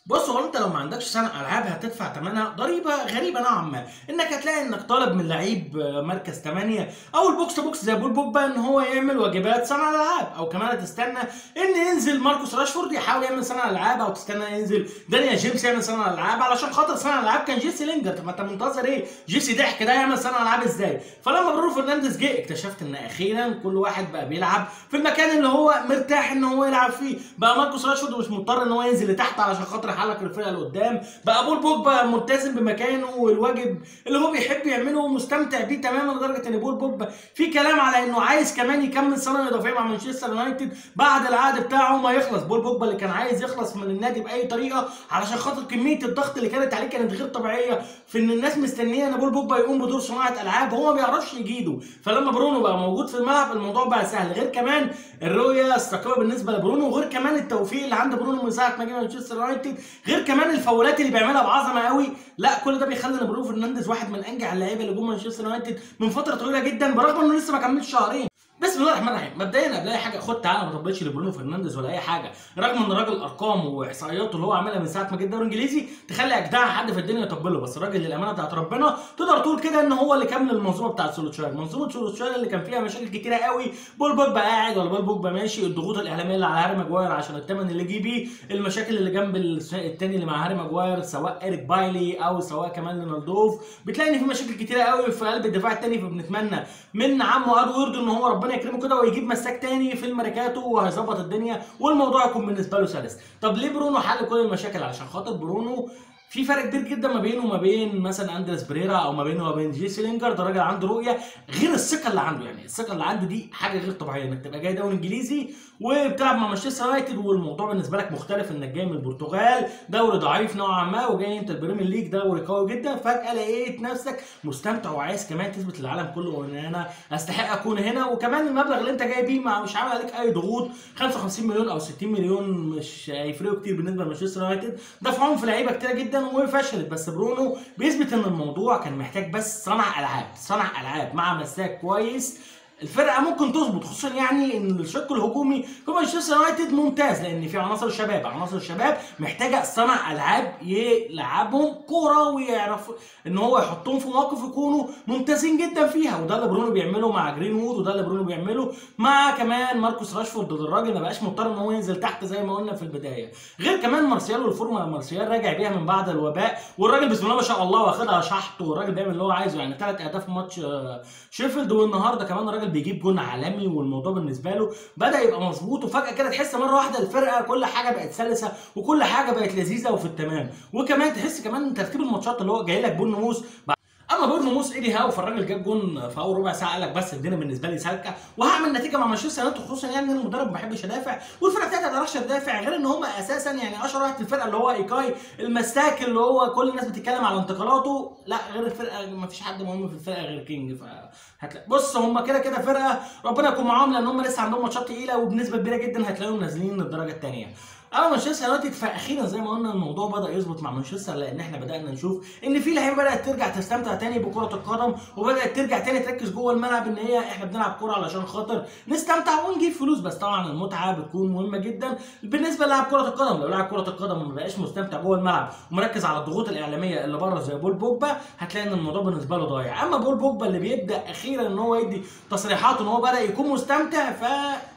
بص هو انت لو ما عندكش صنع العاب هتدفع ثمنها ضريبه غريبه نوعا ما انك هتلاقي انك طالب من لعيب آه، مركز 8 او البوكس تو بوكس زي بول بوجبا ان هو يعمل واجبات صنع الالعاب او كمان هتستنى ان ينزل ماركوس راشفورد يحاول يعمل صنع الالعاب او تستنى ينزل دانيال جيمس يعمل صنع الالعاب علشان خاطر صنع الالعاب كان جيسي لينجر طب ما انت منتظر ايه جيسي ضحك ده يعمل صنع العاب ازاي فلما برونو فرنانديز جه اكتشفت ان اخيرا كل واحد بقى بيلعب في المكان اللي هو مرتاح ان هو يلعب فيه بقى ماركوس راشفورد مش مضطر ان هو ينزل لتحت علشان خاطر يحرك الفرقه اللي قدام بقى بول بوجبا ملتزم بمكانه والواجب اللي هو بيحب يعمله ومستمتع بيه تماما لدرجه ان بول بوجبا في كلام على انه عايز كمان يكمل سنه اضافيه مع مانشستر يونايتد بعد العقد بتاعه ما يخلص بول بوجبا اللي كان عايز يخلص من النادي باي طريقه علشان خاطر كميه الضغط اللي كانت عليه كانت غير طبيعيه في ان الناس مستنيه ان بول بوجبا يقوم بدور صناعه العاب هو ما بيعرفش يجيده فلما برونو بقى موجود في الملعب الموضوع بقى سهل غير كمان الرؤيه استقامه بالنسبه لبرونو وغير كمان التوفيق اللي عند برونو من ساعه ما جه مانشستر يونايتد غير كمان الفاولات اللي بيعملها بعظمه قوي لا كل ده بيخلي ان برونو فرنانديز واحد من انجح اللعيبه اللي جم مانشستر يونايتد من فتره طويله جدا برغم انه لسه ما كملش شهرين بسم الله الرحمن الرحيم مبدئيا قبل اي حاجه خد تعالى ما طبقش لبرونو فرنانديز ولا اي حاجه رغم ان الراجل ارقامه واحصائياته اللي هو عاملها من ساعه ما جه الدوري الانجليزي تخلي اجدع حد في الدنيا يطبله بس الراجل للامانه بتاعت ربنا تقدر تقول كده ان هو اللي كمل المنظومه بتاعت سولوتشاير منظومه سولوتشاير اللي كان فيها مشاكل كتيره قوي بول بوجبا قاعد ولا بول بوجبا ماشي الضغوط الاعلاميه اللي على هاري ماجواير عشان الثمن اللي جه بيه المشاكل اللي جنب الثاني اللي مع هاري ماجواير سواء ايريك بايلي او سواء كمان رونالدوف بتلاقي ان في مشاكل كتيره قوي في قلب الدفاع الثاني فبنتمنى من عمه ادوارد ان هو ربنا يكرمه كده ويجيب مساك تاني في الميركاتو وهيظبط الدنيا والموضوع يكون بالنسبه له سلس طب ليه برونو حل كل المشاكل علشان خاطر برونو في فرق كبير جدا ما بينه وما بين مثلا اندرس بريرا او ما بينه وما بين جيسي لينجر ده راجل عنده رؤيه غير الثقه اللي عنده يعني الثقه اللي عنده دي حاجه غير طبيعيه انك تبقى جاي دوري انجليزي وبتلعب مع مانشستر يونايتد والموضوع بالنسبه لك مختلف انك جاي من البرتغال دوري ضعيف نوعا ما وجاي انت البريمير ليج دوري قوي جدا فجاه لقيت نفسك مستمتع وعايز كمان تثبت للعالم كله ان انا استحق اكون هنا وكمان المبلغ اللي انت جاي بيه مع- مش عامل عليك اي ضغوط 55 مليون او 60 مليون مش هيفرقوا كتير بالنسبه لمانشستر يونايتد دفعوهم في لعيبه كتيره جدا وفشلت بس برونو بيثبت ان الموضوع كان محتاج بس صنع العاب صنع العاب مع مساك كويس الفرقه ممكن تظبط خصوصا يعني ان الشق الهجومي في مانشستر يونايتد ممتاز لان في عناصر شباب عناصر شباب محتاجه صنع العاب يلعبهم كوره ويعرف ان هو يحطهم في مواقف يكونوا ممتازين جدا فيها وده اللي برونو بيعمله مع جرين وود وده اللي برونو بيعمله مع كمان ماركوس راشفورد الراجل ما بقاش مضطر ان هو ينزل تحت زي ما قلنا في البدايه غير كمان مارسيال والفورمولا مارسيال راجع بيها من بعد الوباء والراجل بسم الله ما شاء الله واخدها شحط والراجل بيعمل اللي هو عايزه يعني ثلاث اهداف في ماتش آه، شيفيلد والنهارده كمان الراجل بيجيب جون عالمي والموضوع بالنسبه له بدا يبقى مظبوط وفجاه كده تحس مره واحده الفرقه كل حاجه بقت سلسه وكل حاجه بقت لذيذه وفي التمام وكمان تحس كمان ان ترتيب الماتشات اللي هو جاي لك بون موس اما بورنو موس ايدي هاو فالراجل جاب جون في اول ربع ساعه قال لك بس الدنيا بالنسبه لي سالكه وهعمل نتيجه مع مانشستر يونايتد خصوصا يعني ان المدرب ما بيحبش يدافع والفرقه بتاعتها ما بتعرفش تدافع غير ان هم اساسا يعني اشهر واحد في الفرقه اللي هو ايكاي المساك اللي هو كل الناس بتتكلم على انتقالاته لا غير الفرقه ما فيش حد مهم في الفرقه غير كينج ف هتلاقي بص هم كده كده فرقه ربنا يكون معاهم لان هم لسه عندهم ماتشات تقيله وبنسبه كبيره جدا هتلاقيهم نازلين الدرجه الثانيه اما مانشستر يونايتد فاخيرا زي ما قلنا الموضوع بدا يظبط مع مانشستر لان احنا بدانا نشوف ان في لعيبه بدات ترجع تستمتع تاني بكره القدم وبدات ترجع تاني تركز جوه الملعب ان هي احنا بنلعب كوره علشان خاطر نستمتع ونجيب فلوس بس طبعا المتعه بتكون مهمه جدا بالنسبه للاعب كره القدم لو لاعب كره القدم ما بقاش مستمتع جوه الملعب ومركز على الضغوط الاعلاميه اللي بره زي بول بوجبا هتلاقي ان الموضوع بالنسبه له ضايع اما بول بوجبا اللي بيبدا اخيرا ان هو يدي تصريحات ان هو بدا يكون مستمتع ف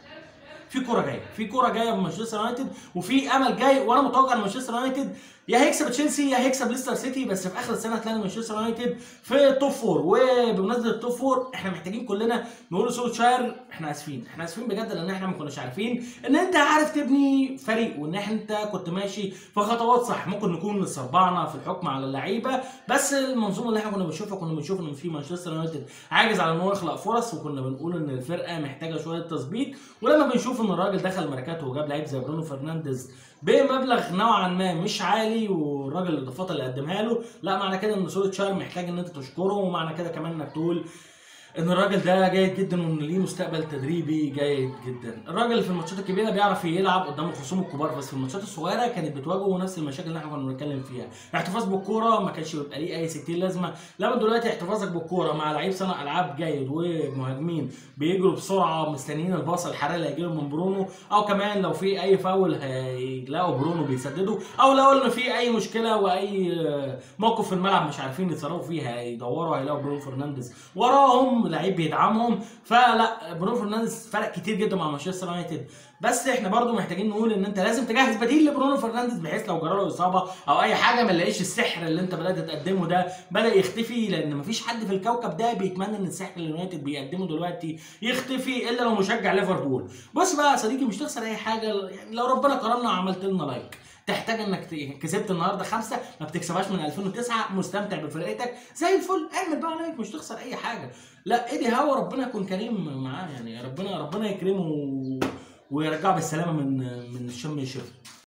في كوره جايه في كوره جايه من مانشستر يونايتد وفي امل جاي وانا متوقع ان مانشستر يونايتد يا هيكسب تشيلسي يا هيكسب ليستر سيتي بس في اخر السنه هتلاقي مانشستر يونايتد في التوب فور وبمناسبه التوب فور احنا محتاجين كلنا نقول لسولشاير احنا اسفين احنا اسفين بجد لان احنا ما كناش عارفين ان انت عارف تبني فريق وان انت كنت ماشي في خطوات صح ممكن نكون سربعنا في الحكم على اللعيبه بس المنظومه اللي احنا كنا بنشوفها كنا بنشوف ان في مانشستر يونايتد عاجز على ان هو يخلق فرص وكنا بنقول ان الفرقه محتاجه شويه تظبيط ولما بنشوف ان الراجل دخل ميركاتو وجاب لعيب زي برونو فرنانديز بمبلغ نوعا ما مش عالي والراجل الاضافات اللي قدمها له لا معنى كده ان سوليتشاير محتاج ان انت تشكره ومعنى كده كمان انك تقول ان الراجل ده جيد جدا وان ليه مستقبل تدريبي جيد جدا الراجل في الماتشات الكبيره بيعرف يلعب قدام الخصوم الكبار بس في الماتشات الصغيره كانت بتواجهه نفس المشاكل اللي احنا كنا بنتكلم فيها الاحتفاظ بالكوره ما كانش بيبقى ليه اي 60 لازمه لما دلوقتي احتفاظك بالكوره مع لعيب صانع العاب جيد ومهاجمين بيجروا بسرعه مستنيين الباص الحراري اللي هيجيله من برونو او كمان لو في اي فاول هيلاقوا برونو بيسددوا او لو ان في اي مشكله واي موقف في الملعب مش عارفين يتصرفوا فيه هيدوروا هيلاقوا برونو فرنانديز وراهم لعيب بيدعمهم فلا برونو فرنانديز فرق كتير جدا مع مانشستر يونايتد بس احنا برضو محتاجين نقول ان انت لازم تجهز بديل لبرونو فرنانديز بحيث لو جرى له اصابه او اي حاجه ما نلاقيش السحر اللي انت بدات تقدمه ده بدا يختفي لان مفيش حد في الكوكب ده بيتمنى ان السحر اللي اليونايتد بيقدمه دلوقتي يختفي الا لو مشجع ليفربول بص بقى يا صديقي مش تخسر اي حاجه يعني لو ربنا كرمنا وعملت لنا لايك تحتاج انك ت- كسبت النهارده خمسه ما بتكسبهاش من 2009 مستمتع بفرقتك زي الفل اعمل بقى لايك مش تخسر اي حاجه لا ايدي هوا ربنا يكون كريم معاه يعني ربنا ربنا يكرمه و- ويرجعه بالسلامه من من الشم يشرب